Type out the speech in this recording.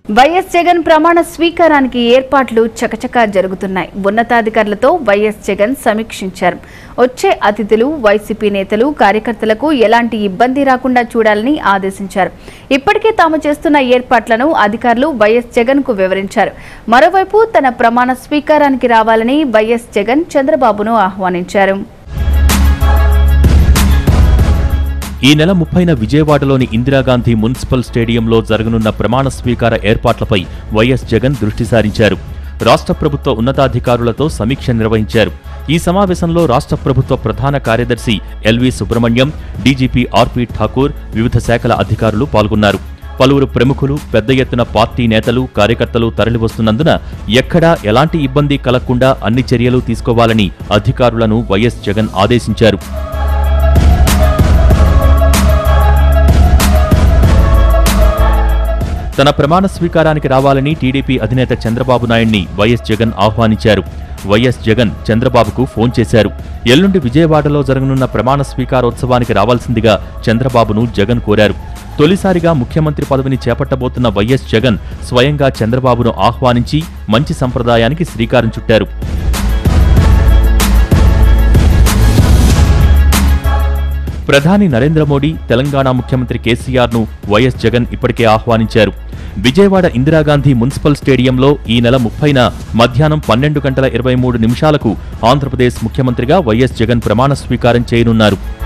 YS Jagan ప్రమాణ స్వీకారానికి ఏర్పాట్లు చకచకా జరుగుతున్నాయి ఉన్నతాధికారులతో వైఎస్ జగన్ సమీక్షించారు వచ్చే అతిథులు వైసీపీ నేతలు కార్యకర్తలకు ఎలాంటి ఇబ్బంది రాకుండా చూడాలని ఆదేశించారు ఇప్పటికే తాము చేస్తున్న ఏర్పాట్లను అధికారులు వైఎస్ జగన్ కు వివరించారు మరోవైపు తన ప్రమాణ స్వీకారానికి రావాలని వైఎస్ జగన్ చంద్రబాబును ఆహ్వానించారు ఈ నెల ముప్పైన విజయవాడలోని ఇందిరాగాంధీ మున్సిపల్ స్టేడియంలో జరగనున్న ప్రమాణ స్వీకార ఏర్పాట్లపై వైఎస్ జగన్ దృష్టి సారించారు రాష్ట్ర ప్రభుత్వ ఉన్నతాధికారులతో సమీక్ష నిర్వహించారు ఈ సమావేశంలో రాష్ట్ర ప్రభుత్వ ప్రధాన కార్యదర్శి LV Subrahmanyam DGP RP Thakur వివిధ శాఖల అధికారులు పాల్గొన్నారు పలువురు ప్రముఖులు పెద్ద ఎత్తున పార్టీ నేతలు కార్యకర్తలు తరలివస్తున్నందున ఎక్కడా ఎలాంటి ఇబ్బంది కలగకుండా అన్ని చర్యలు తీసుకోవాలని అధికారులను వైఎస్ జగన్ ఆదేశించారు తన ప్రమాణ స్వీకారానికి రావాలని టీడీపీ అధినేత చంద్రబాబు నాయుడిని వైఎస్ జగన్ ఆహ్వానించారు వైఎస్ జగన్ చంద్రబాబుకు ఫోన్ చేశారు ఎల్లుండి విజయవాడలో జరగనున్న ప్రమాణ స్వీకారోత్సవానికి రావాల్సిందిగా చంద్రబాబును జగన్ కోరారు తొలిసారిగా ముఖ్యమంత్రి పదవిని చేపట్టబోతున్న వైఎస్ జగన్ స్వయంగా చంద్రబాబును ఆహ్వానించి మంచి సంప్రదాయానికి శ్రీకారం చుట్టారు ప్రధాని నరేంద్ర మోడీ తెలంగాణ ముఖ్యమంత్రి కేసీఆర్ ను వైఎస్ జగన్ ఇప్పటికే ఆహ్వానించారు విజయవాడ ఇందిరాగాంధీ మున్సిపల్ స్టేడియంలో ఈ నెల ముప్పైన మధ్యాహ్నం పన్నెండు గంటల ఇరవై మూడు నిమిషాలకు ఆంధ్రప్రదేశ్ ముఖ్యమంత్రిగా వైఎస్ జగన్ ప్రమాణ స్వీకారం చేయనున్నారు